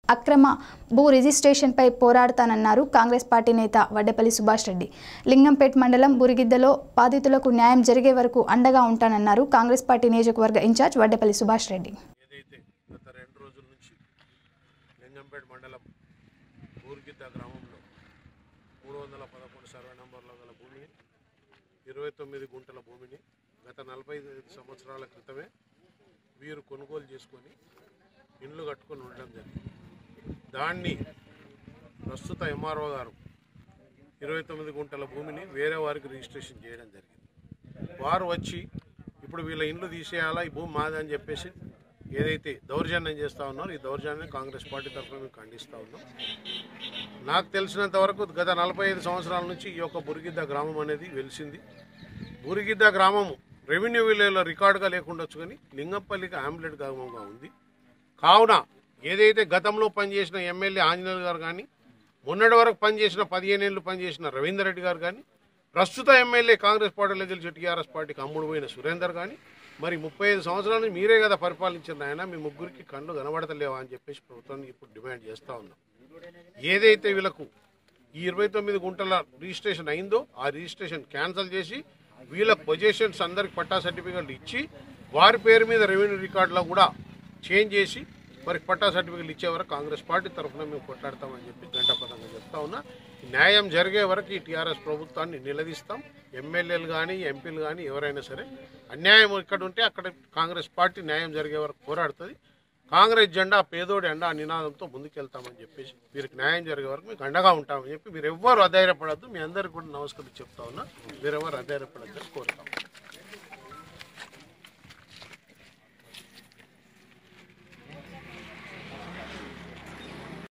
అక్రమ భూ రిజిస్ట్రేషన్పై పోరాడతానన్నారు కాంగ్రెస్ పార్టీ నేత వడ్డేపల్లి సుభాష్ రెడ్డి లింగంపేట్ మండలం బురిగిద్దలో బాధితులకు న్యాయం జరిగే వరకు అండగా ఉంటానన్నారు కాంగ్రెస్ పార్టీ నియోజకవర్గ ఇన్ఛార్జ్ వడ్డేపల్లి సుభాష్ రెడ్డి ఏదైతే గత రెండు రోజుల నుంచి లింగంపేట మండలం ఊరిగిద్ద గ్రామంలో మూడు వందల పదకొండు సర్వే నంబర్లో గల భూమిని ఇరవై తొమ్మిది గుంటల భూమిని గత నలభై ఐదు సంవత్సరాల క్రితమే వీరు కొనుగోలు చేసుకొని ఇండ్లు కట్టుకొని ఉండడం జరిగింది దాన్ని ప్రస్తుత ఎంఆర్ఓ గారు ఇరవై తొమ్మిది గుంటల భూమిని వేరే వారికి రిజిస్ట్రేషన్ చేయడం జరిగింది వారు వచ్చి ఇప్పుడు వీళ్ళ ఇండ్లు తీసేయాలా ఈ భూమి మాది అని చెప్పేసి ఏదైతే దౌర్జన్యం చేస్తూ ఉన్నారో ఈ దౌర్జన్యం కాంగ్రెస్ పార్టీ తరఫున మేము ఖండిస్తూ ఉన్నాం నాకు తెలిసినంత వరకు గత నలభై ఐదు సంవత్సరాల నుంచి ఈ యొక్క బురిగిద్ద గ్రామం అనేది వెలిసింది బురిగిద్ద గ్రామం రెవెన్యూ విలేజ్లో రికార్డుగా లేకుండొచ్చు కానీ లింగంపల్లికి ఆంబులెట్ గ్రామంగా ఉంది కావున ఏదైతే గతంలో పనిచేసిన ఎమ్మెల్యే ఆంజనేయులు గారు కానీ మొన్నటి వరకు పనిచేసిన పదిహేను ఏళ్ళు పనిచేసిన రవీందర్ రెడ్డి గారు కానీ ప్రస్తుత ఎమ్మెల్యే కాంగ్రెస్ పార్టీలో గెలిచి టీఆర్ఎస్ పార్టీకి అమ్ముడు పోయిన సురేందర్ కానీ మరి ముప్పై ఐదు సంవత్సరాల నుంచి మీరే కదా పరిపాలించిన ఆయన మీ ముగ్గురికి కళ్ళు కనబడతలేవా అని చెప్పేసి ప్రభుత్వాన్ని ఇప్పుడు డిమాండ్ చేస్తూ ఉన్నాం ఏదైతే వీళ్ళకు ఈ ఇరవై తొమ్మిది గుంటల రిజిస్ట్రేషన్ అయిందో ఆ రిజిస్ట్రేషన్ క్యాన్సిల్ చేసి వీళ్ళ పొజిషన్స్ అందరికి పట్టా సర్టిఫికెట్లు ఇచ్చి వారి పేరు మీద రెవెన్యూ రికార్డులో కూడా చేంజ్ చేసి మరి పట్టా సర్టిఫికెట్లు ఇచ్చే వరకు కాంగ్రెస్ పార్టీ తరఫున మేము కొట్లాడతామని చెప్పి గంటపదంగా చెప్తా ఉన్నా న్యాయం జరిగే వరకు ఈ టీఆర్ఎస్ ప్రభుత్వాన్ని నిలదీస్తాం ఎమ్మెల్యేలు కానీ ఎంపీలు కానీ ఎవరైనా సరే అన్యాయం ఇక్కడ ఉంటే అక్కడ కాంగ్రెస్ పార్టీ న్యాయం జరిగే వరకు పోరాడుతుంది కాంగ్రెస్ జెండా పేదోడి ఎండా నినాదంతో ముందుకెళ్తామని చెప్పేసి వీరికి న్యాయం జరిగే వరకు మీకు అండగా ఉంటామని చెప్పి మీరు ఎవ్వరు అధైర్యపడద్దు మీ అందరికీ కూడా నమస్కారం చెప్తా ఉన్నా మీరెవరు అధైర్యపడద్దని కోరుతాం